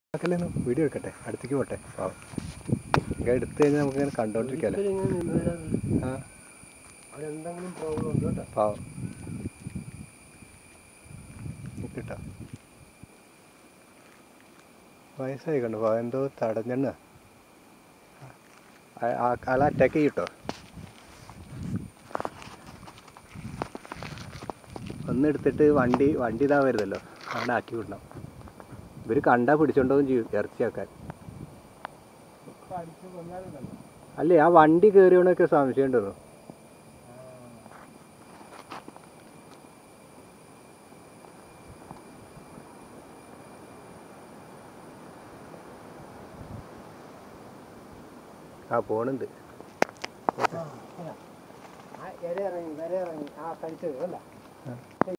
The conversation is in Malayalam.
ആക്കല്ലേന്ന് വീഡിയോ എടുക്കട്ടെ അടുത്തേക്ക് പോട്ടെ പാവം ഇങ്ങനെ എടുത്തു കഴിഞ്ഞാൽ നമുക്ക് ഇങ്ങനെ കണ്ടോണ്ടിരിക്കാലോ ആ അതെന്തെങ്കിലും പ്രോബ്ലം ഉണ്ട് കേട്ടോ പാവം കിട്ടാ വയസ്സായി കണ്ടു പാവം എന്തോ തടഞ്ഞെണ്ണ ആളെ അറ്റാക്ക് ചെയ്യട്ടോ ഒന്നെടുത്തിട്ട് വണ്ടി വണ്ടി ഇതാവരുതല്ലോ അവിടെ ആക്കി വിടണം ഇവർ കണ്ടാൽ പിടിച്ചോണ്ടോന്നും ചെയ്യും ഇറച്ചിയാക്കാൻ ഇപ്പൊ അടിച്ച് കൊന്നാലുണ്ടല്ലോ അല്ലേ ആ വണ്ടി കയറിയോണൊക്കെ സംശയം ഉണ്ടെന്നു ആ പോണുണ്ട് ആ ഇര ഇറങ്ങി വര ഇറങ്ങി ആ കഴിച്ചത് അല്ല ആ.